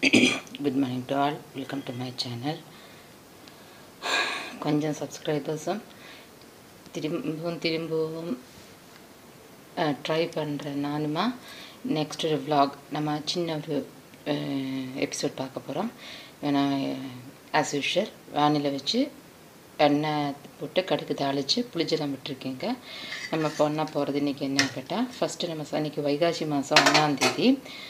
good morning to all welcome to my channel கொஞ்சம் சப்ஸ்கிரைபர்ஸும் திரும்பவும் திரும்பவும் ட்ரை பண்ணுற நானுமா நெக்ஸ்ட் ஒரு vlog நம்ம சின்ன ஒரு எபிசோட் பார்க்க போகிறோம் ஏன்னா ஆஸ் யூஷுவல் வானிலை வச்சு எண்ணெய் போட்டு கடுகு தாளித்து புளிஜலம் விட்டுருக்கேங்க நம்ம பொண்ணாக போகிறது இன்றைக்கி என்ன கேட்டால் ஃபஸ்ட்டு நம்ம ச- இன்னைக்கு வைகாசி மாதம் ஒன்றாந்தேதி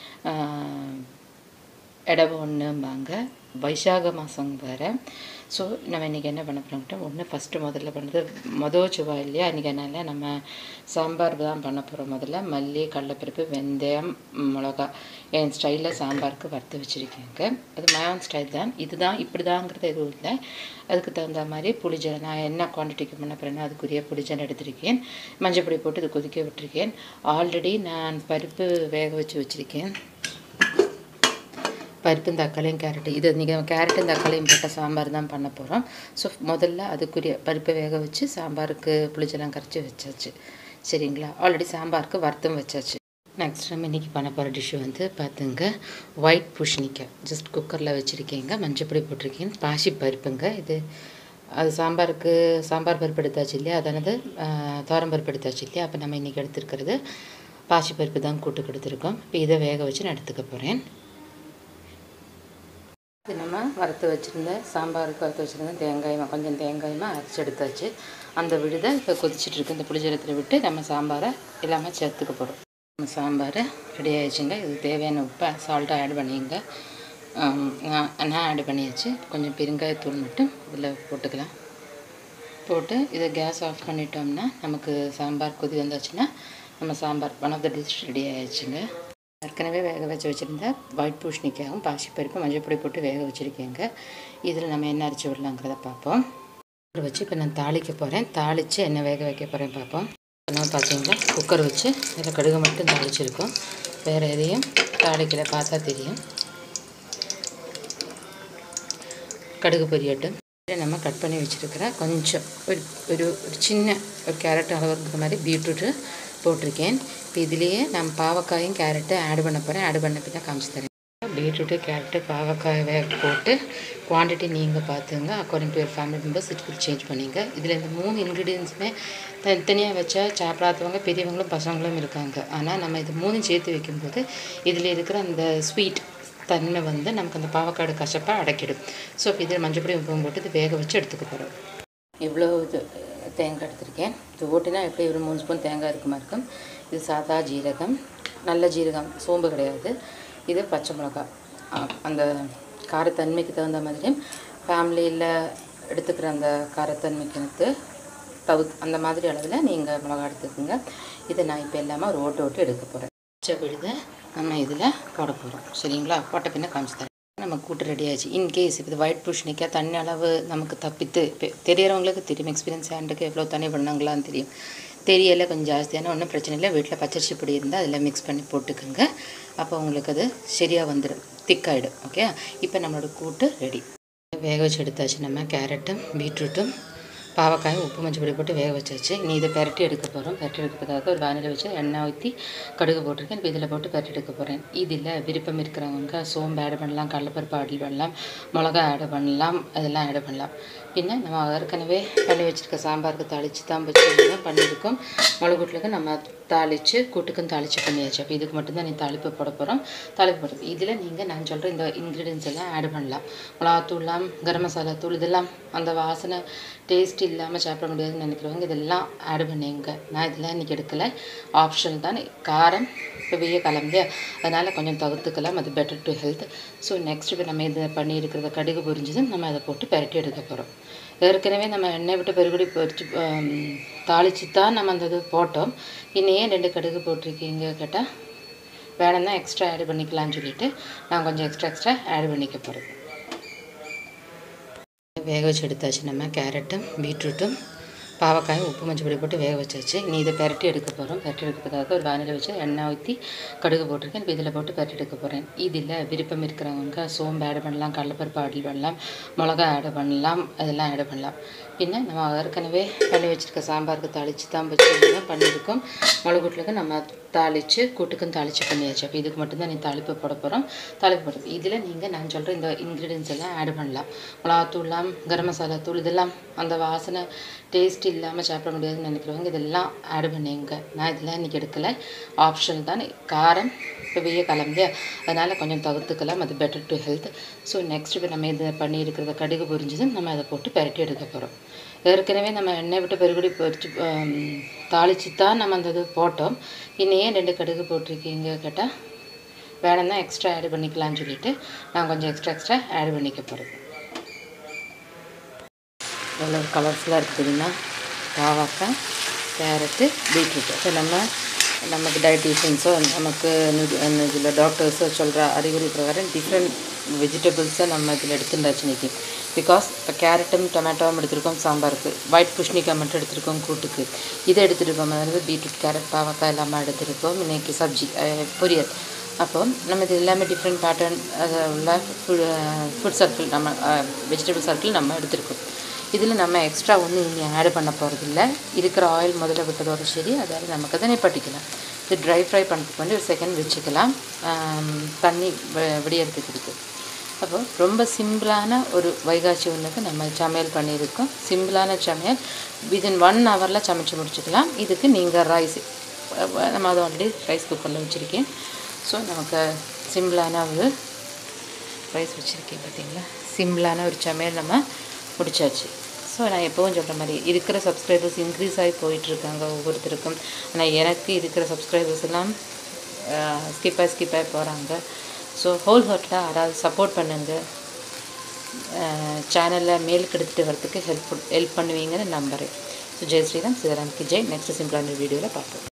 இடவு ஒன்றும்பாங்க வைசாக மாதம் வேறு ஸோ நம்ம இன்றைக்கி என்ன பண்ண போகிறோம்ட்டு ஒன்று ஃபஸ்ட்டு முதல்ல பண்ணுறது மொதல் செவ்வாய் இல்லையா இன்றைக்கி அதனால் நம்ம சாம்பார் தான் பண்ண போகிறோம் முதல்ல மல்லி கடலைப்பருப்பு வெந்தயம் மிளகா என் ஸ்டைலில் சாம்பாருக்கு வறுத்து வச்சுருக்கேங்க அது மயான் ஸ்டைல் தான் இதுதான் இப்படி தாங்கிறது எதுவும் இல்லை அதுக்கு தகுந்த மாதிரி புளிஜலை நான் என்ன குவான்டிட்டிக்கு பண்ண போகிறேன்னா அதுக்குரிய புளிஜலை எடுத்திருக்கேன் மஞ்சள் பொடி போட்டு இது கொதிக்க விட்டுருக்கேன் ஆல்ரெடி நான் பருப்பு வேக வச்சு வச்சுருக்கேன் பருப்பும் தக்காளியும் கேரட்டு இது நீங்கள் கேரட்டும் தக்காளியும் போட்ட சாம்பார் தான் பண்ண போகிறோம் ஸோ முதல்ல அதுக்குரிய பருப்பை வேக வச்சு சாம்பாருக்கு புளிச்செல்லாம் கரைச்சி வச்சாச்சு சரிங்களா ஆல்ரெடி சாம்பாருக்கு வறுத்தும் வச்சாச்சு நெக்ஸ்ட் நம்ம இன்றைக்கி பண்ண போகிற டிஷ்ஷு வந்து பார்த்துங்க ஒயிட் பூஷணிக்காய் ஜஸ்ட் குக்கரில் வச்சுருக்கேங்க மஞ்சப்பொடி போட்டிருக்கேன் பாசி பருப்புங்க இது அது சாம்பாருக்கு சாம்பார் பருப்பு எடுத்தாச்சு இல்லையா அதானது தோரம் பருப்பு எடுத்தாச்சு இல்லையா அப்போ நம்ம இன்றைக்கி எடுத்துருக்கிறது பாசி பருப்பு தான் கூட்டு கொடுத்துருக்கோம் இப்போ இதை வேக வச்சு நான் எடுத்துக்க போகிறேன் இது நம்ம வறுத்து வச்சுருந்த சாம்பாருக்கு வறுத்து வச்சுருந்த தேங்காயமாக கொஞ்சம் தேங்காயமாக அரைச்சி எடுத்தாச்சு அந்த விழுதை இப்போ கொதிச்சிட்டு இருக்கு இந்த புளிஜலத்தில் விட்டு நம்ம சாம்பாரை எல்லாமே சேர்த்துக்க போகிறோம் நம்ம சாம்பார் ரெடி ஆயிடுச்சுங்க இது தேவையான உப்பை சால்ட்டாக ஆட் பண்ணிங்க ஆம், நான் நான் ஆட் பண்ணியாச்சு கொஞ்சம் பெருங்காயத்தூள் மட்டும் இதில் போட்டுக்கலாம் போட்டு இதை கேஸ் ஆஃப் பண்ணிட்டோம்னா நமக்கு சாம்பார் கொதி வந்தாச்சுன்னா நம்ம sambar one of the dish ready ஆயிடுச்சுங்க ஏற்கனவே வேக வச்சு வச்சுருந்த ஒயிட் பூஷணிக்காகவும் பாசிப்பருப்பு மஞ்சள் பொடி போட்டு வேக வச்சுருக்கேங்க இதில் நம்ம என்ன அரைச்சி விடலாங்கிறத பார்ப்போம் குக்கர் வச்சு இப்போ நான் தாளிக்க போகிறேன் தாளித்து என்ன வேக வைக்க போகிறேன் பார்ப்போம் நம்ம பார்த்தீங்களா குக்கர் வச்சு இதில் கடுகு மட்டும் தாளிச்சிருக்கோம் வேறு எதையும் தாளிக்கல பார்த்தா தெரியும் கடுகு பொரியட்டும் இதில் நம்ம கட் பண்ணி வச்சுருக்கிற கொஞ்சம் ஒரு ஒரு ஒரு சின்ன ஒரு கேரட் அளவு இருக்கிற மாதிரி பீட்ரூட்டு போட்டிருக்கேன் இப்போ இதுலேயே நான் பாவக்காயும் கேரட்டும் ஆட் பண்ண போகிறேன் ஆட் பண்ண பின்னா காமிச்சு தரேன் பீட்ரூட்டு கேரட்டு பாவக்காய் வேக போட்டு குவான்டிட்டி நீங்கள் பார்த்துங்க according to your family members it will change பண்ணிங்க இதில் இந்த மூணு இன்க்ரீடியன்ஸுமே தனித்தனியாக வச்சா சாப்பிடாதவங்க பெரியவங்களும் பசங்களும் இருக்காங்க ஆனால் நம்ம இது மூணும் சேர்த்து வைக்கும்போது இதில் இருக்கிற அந்த ஸ்வீட் தன்மை வந்து நமக்கு அந்த பாவக்காடு கசப்பை அடக்கிடும் ஸோ இப்போ இதில் மஞ்சள் பொடி உப்பும் போட்டு இது வேக வச்சு எடுத்துக்க போகிறோம் இவ்வளோ இது தேங்காய் எடுத்திருக்கேன் இது ஓட்டினா எப்படி ஒரு மூணு ஸ்பூன் தேங்காய் இருக்குமா இருக்கும் இது சாதா ஜீரகம் நல்ல ஜீரகம் சோம்பு கிடையாது இது பச்சை மிளகாய் ஆ, அந்த காரத்தன்மைக்கு தகுந்த மாதிரி ஃபேமிலியில் எடுத்துக்கிற அந்த காரத்தன்மைக்கு வந்து தவு அந்த மாதிரி அளவில் நீங்கள் மிளகா எடுத்துக்கோங்க இதை நான் இப்போ எல்லாமே ஒரு ஓட்டு ஓட்டு எடுக்க போகிறேன் பச்சை விழுதை நம்ம இதில் போட போகிறோம் சரிங்களா போட்ட பின்ன காமிச்சு தரேன் நம்ம கூட்டு ரெடி ஆச்சு இன்கேஸ் இப்போ இது ஒயிட் பூஷணிக்காய் தண்ணி அளவு நமக்கு தப்பித்து இப்போ தெரியறவங்களுக்கு தெரியும் எக்ஸ்பீரியன்ஸ் ஹேண்டுக்கு எவ்வளோ தண்ணி பண்ணாங்களான்னு தெரியும் தெரியலை கொஞ்சம் ஜாஸ்தியான ஒன்றும் பிரச்சனை இல்லை வீட்டில் பச்சரிசி பொடி இருந்தால் அதில் மிக்ஸ் பண்ணி போட்டுக்கோங்க அப்போ உங்களுக்கு அது சரியாக வந்துடும் திக்காயிடும் ஓகே இப்போ நம்மளோட கூட்டு ரெடி வேக வச்சு எடுத்தாச்சு நம்ம கேரட்டும் பீட்ரூட்டும் பாவக்காயும் உப்பு மஞ்சள் பொடி போட்டு வேக வச்சாச்சு இனி இதை பெரட்டி எடுக்க போகிறோம் பெரட்டி எடுக்கிறதுக்காக ஒரு வானிலை வச்சு எண்ணெய் ஊற்றி கடுகு போட்டிருக்கேன் இப்போ இதில் போட்டு பெரட்டி எடுக்க போகிறேன் இதில் விருப்பம் இருக்கிறவங்க சோம்பு ஆட் பண்ணலாம் கடலைப்பருப்பு ஆட் பண்ணலாம் மிளகா ஆட் பண்ணலாம் அதெல்லாம் ஆட் பண்ணலாம் பின்ன நம்ம ஏற்கனவே பண்ணி வச்சுருக்க சாம்பாருக்கு தாளித்து தான் வச்சு பண்ணியிருக்கோம் மிளகுட்லுக்கு நம்ம தாளித்து கூட்டுக்கும் தாளித்து பண்ணியாச்சு அப்போ இதுக்கு மட்டும்தான் நீ தாளிப்பு போட போகிறோம் தாளிப்பு போட இதில் நீங்கள் நான் சொல்கிற இந்த இன்க்ரீடியன்ஸ் எல்லாம் ஆட் பண்ணலாம் மிளகாத்தூள்லாம் கரம் மசாலா தூள் இதெல்லாம் அந்த வாசனை டேஸ்ட் இல்லாமல் சாப்பிட முடியாதுன்னு நினைக்கிறவங்க இதெல்லாம் ஆட் பண்ணிங்க நான் இதெல்லாம் இன்றைக்கி எடுக்கலை ஆப்ஷன் தான் காரம் இப்போ வெய்ய காலம் இல்லையா அதனால் கொஞ்சம் தவிர்த்துக்கலாம் அது better to health so next இப்போ நம்ம இதை பண்ணியிருக்கிறத கடுகு பொரிஞ்சதும் நம்ம அதை போட்டு பெரட்டி எடுக்க போகிறோம் ஏற்கனவே நம்ம எண்ணெய் விட்டு பெருகுடி பொரிச்சு தாளித்து தான் நம்ம அந்த இது போட்டோம் இன்னும் ஏன் ரெண்டு கடுகு போட்டிருக்கீங்க கேட்டால் வேணும்னா எக்ஸ்ட்ரா ஆட் பண்ணிக்கலாம்னு சொல்லிட்டு நான் கொஞ்சம் எக்ஸ்ட்ரா எக்ஸ்ட்ரா ஆட் பண்ணிக்க போகிறேன் வேக வச்சு எடுத்தாச்சு நம்ம கேரட்டும் பீட்ரூட்டும் பாவக்காயும் உப்பு மஞ்சள் பொடி போட்டு வேக வச்சாச்சு நீ இதை பெரட்டி எடுக்க போகிறோம் பெரட்டி எடுக்கிறதுக்காக ஒரு வானிலை வச்சு எண்ணெய் ஊற்றி கடுகு போட்டிருக்கேன் இப்போ இதில் போட்டு பெரட்டி எடுக்க போகிறேன் இதில் விருப்பம் இருக்கிறவங்க சோம்பு ஆட் பண்ணலாம் கடலைப்பருப்பு ஆட் பண்ணலாம் மிளகா ஆட் பண்ணலாம் அதெல்லாம் ஆட் பண்ணலாம் பின்ன நம்ம ஏற்கனவே பண்ணி வச்சுருக்க சாம்பாருக்கு தாளித்து தான் வச்சு பண்ணியிருக்கோம் மிளகுட்லுக்கு நம்ம தாளித்து கூட்டுக்கும் தாளித்து பண்ணியாச்சு அப்போ இதுக்கு மட்டும்தான் நீ தாளிப்பு போட போகிறோம் தாளிப்பு போட இதில் நீங்கள் நான் சொல்கிற இந்த இன்க்ரீடியன்ஸ் எல்லாம் ஆட் பண்ணலாம் மிளகாத்தூள்லாம் கரம் மசாலா தூள் இதெல்லாம் அந்த வாசனை டேஸ்ட் இல்லாமல் சாப்பிட முடியாதுன்னு நினைக்கிறவங்க இதெல்லாம் ஆட் பண்ணிங்க நான் இதெல்லாம் இன்றைக்கி எடுக்கலை ஆப்ஷன் தான் காரம் இப்போ வெய்ய காலம் இல்லையா அதனால் கொஞ்சம் தவிர்த்துக்கலாம் அது better to health so next இப்போ நம்ம இது பண்ணியிருக்கிறத கடுகு பொரிஞ்சதும் நம்ம அதை போட்டு பெரட்டி எடுக்க போகிறோம் ஏற்கனவே நம்ம எண்ணெய் விட்டு பெருகுடி பொரிச்சு தாளித்து தான் நம்ம அந்த இது போட்டோம் இன்னும் ஏன் ரெண்டு கடுகு போட்டிருக்கீங்க கேட்டால் வேணும்னா எக்ஸ்ட்ரா ஆட் பண்ணிக்கலாம்னு சொல்லிட்டு நான் கொஞ்சம் எக்ஸ்ட்ரா எக்ஸ்ட்ரா ஆட் பண்ணிக்க போகிறேன் எவ்வளோ கலர்ஃபுல்லாக இருக்குது தெரியுமா பாவக்காய் கேரட்டு பீட்ரூட் ஸோ நம்ம நமக்கு டயட்டீஷியன்ஸோ நமக்கு இதில் டாக்டர்ஸோ சொல்கிற அறிகுறி பிரகாரம் டிஃப்ரெண்ட் வெஜிடபிள்ஸை நம்ம இதில் எடுத்துட்டாச்சு இன்றைக்கி பிகாஸ் இப்போ கேரட்டும் டொமேட்டோவும் எடுத்திருக்கோம் சாம்பாருக்கு ஒயிட் புஷ்ணிக்காய் மட்டும் எடுத்திருக்கோம் கூட்டுக்கு இதை எடுத்துருக்கோம் அதாவது பீட்ரூட் கேரட் பாவக்காய் எல்லாமே எடுத்திருக்கோம் இன்றைக்கி சப்ஜி பொரியல் அப்போ நம்ம இது எல்லாமே டிஃப்ரெண்ட் பேட்டர்ன் உள்ள ஃபுட் ஃபுட் சர்க்கிள் நம்ம வெஜிடபிள் சர்க்கிள் நம்ம எடுத்திருக்கோம் இதில் நம்ம எக்ஸ்ட்ரா ஒன்றும் இங்கே ஆட் பண்ண போகிறதில்ல இருக்கிற ஆயில் முதல்ல விட்டதோட சரி அதாவது நமக்கு அதை நிப்பாட்டிக்கலாம் இது ட்ரை ஃப்ரை பண்ணுறதுக்கு வேண்டி ஒரு செகண்ட் வச்சுக்கலாம் தண்ணி விடியறதுக்கு இருக்குது அப்போ ரொம்ப சிம்பிளான ஒரு வைகாசி ஒன்றுக்கு நம்ம சமையல் பண்ணியிருக்கோம் சிம்பிளான சமையல் வித்தின் ஒன் ஹவரில் சமைச்சு முடிச்சுக்கலாம் இதுக்கு நீங்கள் ரைஸ் நம்ம அதை ஆல்ரெடி ரைஸ் குக்கரில் வச்சுருக்கேன் ஸோ நமக்கு சிம்பிளான ஒரு ரைஸ் வச்சுருக்கேன் பார்த்தீங்களா சிம்பிளான ஒரு சமையல் நம்ம முடிச்சாச்சு ஸோ நான் எப்போவும் சொல்கிற மாதிரி இருக்கிற சப்ஸ்கிரைபர்ஸ் இன்க்ரீஸ் ஆகி போயிட்டுருக்காங்க ஒவ்வொருத்தருக்கும் ஆனால் எனக்கு இருக்கிற சப்ஸ்கிரைபர்ஸ் எல்லாம் ஸ்கிப்பாக ஸ்கிப்பாக போகிறாங்க ஸோ ஹோல் ஹார்ட்டாக யாராவது சப்போர்ட் பண்ணுங்கள் சேனலில் மேலுக்கு எடுத்துகிட்டு வரதுக்கு ஹெல்ப் ஹெல்ப் பண்ணுவீங்கன்னு நம்புகிறேன் ஸோ ஜெய் ஸ்ரீராம் சிவராம் கி ஜெய் நெக்ஸ்ட் சிம்பிளான வீடியோவில் பார்ப்போம்